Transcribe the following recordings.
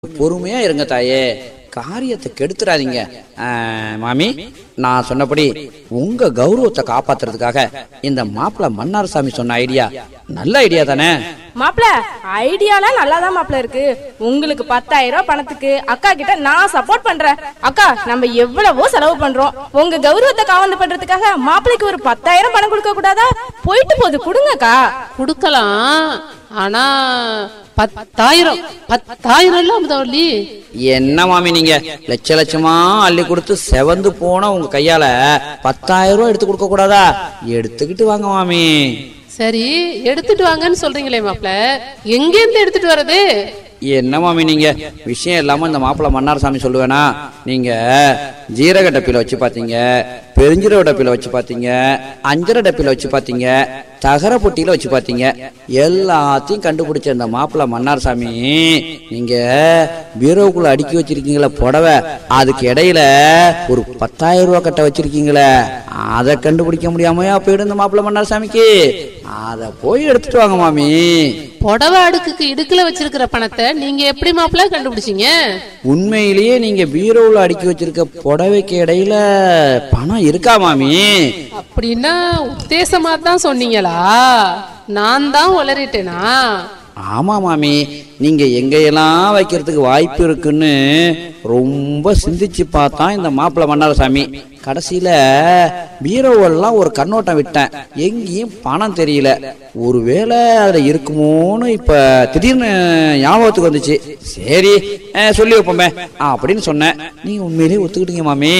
பொறுமையா இருங்க தாயே காரியத்தை கெடுத்துறாதீங்க ஆ, மாமி நான் சொன்னபடி உங்க கௌரவத்தை காப்பாத்துறதுக்காக இந்த மாப்பிள்ள மன்னார்சாமி சொன்ன ஐடியா நல்ல ஐடியா தானே மாப்ள ஐடியாலாம் நல்லா தான் மாப்ள இருக்கு உங்களுக்கு பத்தாயிரம் ரூபாய் பணத்துக்கு அக்கா கிட்ட நான் சப்போர்ட் பண்றேன் அக்கா நம்ம எவ்வளவோ செலவு பண்றோம் உங்க கௌரவத்தை காவந்து பண்றதுக்காக மாப்பிளைக்கு ஒரு பத்தாயிரம் பணம் கொடுக்க கூடாதா போயிட்டு போகுது கொடுங்கக்கா கொடுக்கலாம் ஆனா பத்தாயிரம் பத்தாயிரம் இல்ல அமுதவள்ளி என்ன மாமி நீங்க லட்ச லட்சமா அள்ளி கொடுத்து செவந்து போன உங்க கையால பத்தாயிரம் ரூபாய் எடுத்து கொடுக்க கூடாதா எடுத்துக்கிட்டு வாங்க மாமி சரி எடுத்துட்டு வாங்கன்னு சொல்றீங்களே மாப்ள எங்க இருந்து எடுத்துட்டு வர்றது என்ன மாமி நீங்க விஷயம் இல்லாம இந்த மாப்பிள்ள மன்னார்சாமி சொல்லுவேனா நீங்க ஜீரக டப்பில வச்சு பாத்தீங்க பெருஞ்சீரக டப்பில வச்சு பாத்தீங்க அஞ்சரை டப்பில வச்சு பாத்தீங்க தகர பொட்டியில வச்சு பாத்தீங்க எல்லாத்தையும் கண்டுபிடிச்ச இந்த மாப்பிள்ள மன்னார்சாமி நீங்க பீரோவுக்குள்ள அடுக்கி வச்சிருக்கீங்களே புடவை அதுக்கு இடையில ஒரு பத்தாயிரம் ரூபாய் கட்ட வச்சிருக்கீங்களே அதை கண்டுபிடிக்க முடியாமையா போயிடும் இந்த மாப்பிள்ள மன்னார்சாமிக்கு அதை போய் எடுத்துட்டு வாங்க மாமி புடவை அடுக்குக்கு இடுக்குல வச்சிருக்கிற பணத்தை நீங்க எப்படி மாப்ள கண்டுபிடிச்சீங்க உண்மையிலேயே நீங்க பீரோவில் அடுக்கி வச்சிருக்க புடவைக்கு இடையில பணம் இருக்கா மாமி அப்படின்னா உத்தேசமா தான் சொன்னீங்களா நான் தான் உளறிட்டேனா ஆமா மாமி நீங்க எங்கெல்லாம் வைக்கிறதுக்கு வாய்ப்பு இருக்குன்னு ரொம்ப சிந்திச்சு பார்த்தா இந்த மாப்பிள்ளை மன்னாரசாமி கடைசியில பீரோவெல்லாம் ஒரு கண்ணோட்டம் விட்டேன் எங்கேயும் பணம் தெரியல ஒருவேளை அதுல இருக்குமோன்னு இப்ப திடீர்னு ஞாபகத்துக்கு வந்துச்சு சரி அஹ், சொல்லி வைப்போமே அப்படின்னு சொன்னேன் நீங்க உண்மையிலேயே ஒத்துக்கிட்டீங்க மாமி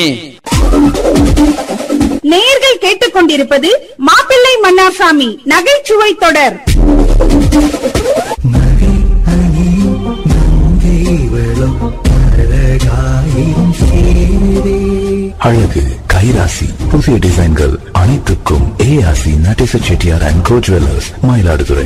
நேயர்கள் கேட்டுக்கொண்டிருப்பது மாப்பிள்ளை மன்னார்சாமி நகைச்சுவை தொடர் மகை அணியும் நங்கை வளம் அழகாயிரம் சேரே அழகு கைராசி புதிய டிசைன்கள் அனைத்துக்கும் ARC Natesa Chettiar and co jewellers Mayiladuthurai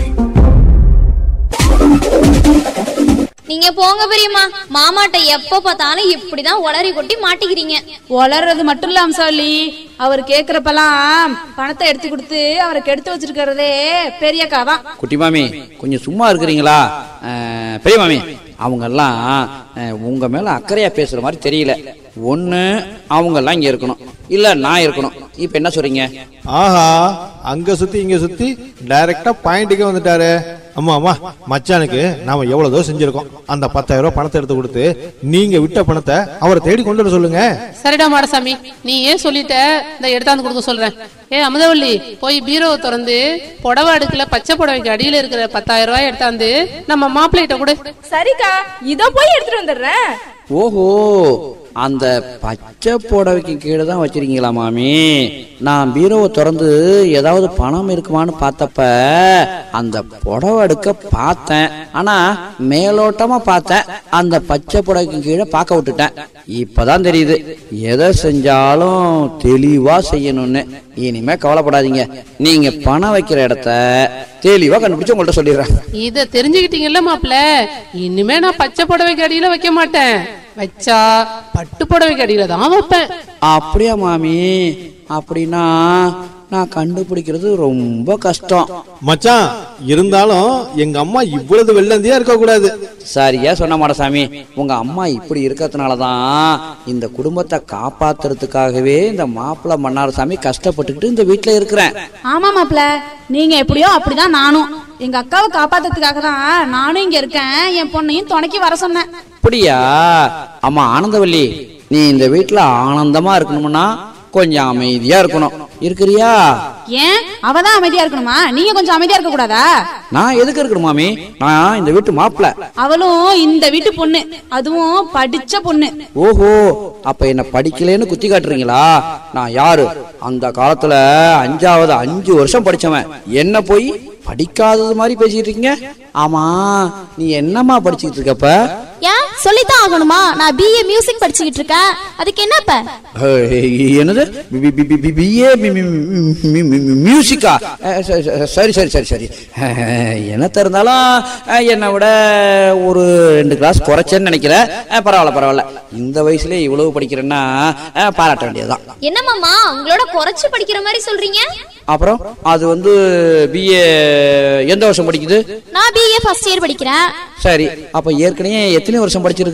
நீங்க போங்க பெரியம்மா மாமாட்ட எப்ப பார்த்தாலும் இப்படிதான் உளறி கொட்டி மாட்டிக்கிறீங்க வளர்றது மட்டும் இல்ல அம்சாவளி அவர் கேக்குறப்பெல்லாம் பணத்தை எடுத்து கொடுத்து அவரை கெடுத்து வச்சிருக்கிறதே பெரியக்கா தான் குட்டி மாமி கொஞ்சம் சும்மா இருக்கிறீங்களா அஹ், பெரிய மாமி அவங்கெல்லாம் அஹ், உங்க மேல அக்கறையா பேசுற மாதிரி தெரியல ஒண்ணு அவங்க எல்லாம் இங்க இருக்கணும் இல்ல நான் இருக்கணும் இப்ப என்ன சொல்றீங்க ஆஹா அங்க சுத்தி இங்க சுத்தி டைரக்டா பாயிண்ட்டுக்கே வந்துட்டாரு அம்மா அம்மா மச்சானுக்கு நாம எவ்வளவுதோ செஞ்சிருக்கோம் அந்த பத்தாயிரம் ரூபாய் பணத்தை எடுத்து கொடுத்து நீங்க விட்ட பணத்தை அவரை தேடி கொண்டு வர சொல்லுங்க சரிடா மாடசாமி நீ ஏன் சொல்லிட்ட இந்த எடுத்தாந்து கொடுக்க சொல்றேன் ஏ அமுதவள்ளி போய் பீரோவை திறந்து புடவை அடுக்குல பச்சை புடவைக்கு அடியில இருக்கிற பத்தாயிரம் ரூபாய் எடுத்தாந்து நம்ம மாப்பிள்ளைகிட்ட கொடு சரிக்கா இதோ போய் எடுத்துட்டு வந்துடுறேன் ஓஹோ அந்த பச்சை புடவைக்கு கீழே தான் வச்சிருக்கீங்களா மாமி நான் பீரோவை திறந்து ஏதாவது பணம் இருக்குமான்னு பார்த்தப்ப அந்த புடவை எடுக்க பார்த்தேன் ஆனா மேலோட்டமா பார்த்தேன் அந்த பச்சை புடவைக்கு கீழே பார்க்க விட்டுட்டேன் இப்பதான் தெரியுது எதை செஞ்சாலும் தெளிவா செய்யணும்னு இனிமே கவலைப்படாதீங்க நீங்க பணம் வைக்கிற இடத்த தெளிவா கண்டுபிடிச்சு உங்கள்ட்ட சொல்லிடுறேன் இத தெரிஞ்சுக்கிட்டீங்கல்ல மாப்பிள்ள இனிமே நான் பச்சை புடவைக்கு அடியில வைக்க மாட்டேன் வச்சா பட்டு புடவைக்கு அடியில தான் வைப்பேன் அப்படியா மாமி அப்படின்னா நான் கண்டுபிடிக்கிறது ரொம்ப கஷ்டம் மச்சான் இருந்தாலும் எங்க அம்மா இவ்வளவு வெள்ளந்தியா இருக்க கூடாது சரியா சொன்ன மாடசாமி உங்க அம்மா இப்படி இருக்கிறதுனால தான் இந்த குடும்பத்தை காப்பாத்துறதுக்காகவே இந்த மாப்பிள்ளை மன்னாரசாமி கஷ்டப்பட்டுக்கிட்டு இந்த வீட்டுல இருக்கிறேன் ஆமா மாப்ள நீங்க எப்படியோ அப்படிதான் நானும் எங்க அக்காவை காப்பாத்துறதுக்காக தான் நானும் இங்க இருக்கேன் என் பொண்ணையும் துணைக்கு வர சொன்னேன் அப்படியா அம்மா ஆனந்தவல்லி நீ இந்த வீட்டுல ஆனந்தமா இருக்கணும்னா கொஞ்சம் அமைதியா இருக்கணும் இருக்கிறியா ஏன் அவ தான் அமைதியா இருக்கணுமா நீங்க கொஞ்சம் அமைதியா இருக்க கூடாதா நான் எதுக்கு இருக்கணும் மாமி நான் இந்த வீட்டு மாப்பிள்ளை அவளும் இந்த வீட்டு பொண்ணு அதுவும் படிச்ச பொண்ணு ஓஹோ அப்ப என்ன படிக்கலைன்னு குத்தி காட்டுறீங்களா நான் யாரு அந்த காலத்துல அஞ்சாவது அஞ்சு வருஷம் படிச்சவன் என்ன போய் படிக்காதது மாதிரி பேசிட்டு இருக்கீங்க ஆமா நீ என்னம்மா படிச்சுக்கிட்டு இருக்கப்ப ஏன் சொல்லித்தான் ஆகணுமா நான் பிஏ மியூசிக் படிச்சுக்கிட்டு இருக்கேன் அதுக்கு என்னப்ப ஹே, என்னது பிஏ மியூசிக்கா அஹ், ச- ச- சரி சரி சரி சரி அஹ், என்னத்த இருந்தாலும் அஹ், என்னை விட ஒரு ரெண்டு கிளாஸ் குறைச்சேன்னு நினைக்கிறேன் அஹ், பரவாயில்ல பரவாயில்ல இந்த வயசுலயே இவ்வளவு படிக்கிறேன்னா அஹ், பாராட்ட வேண்டியதுதான் என்ன மாமா உங்களோட குறைச்சு படிக்கிற மாதிரி சொல்றீங்க அப்புறம் அது வந்து பிஏ எந்த வருஷம் படிக்குது நான் பிஏ ஃபர்ஸ்ட் இயர் படிக்கிறேன் சரி அப்ப ஏற்கனவே எத்தனை வருஷம் படிச்சிருக்கு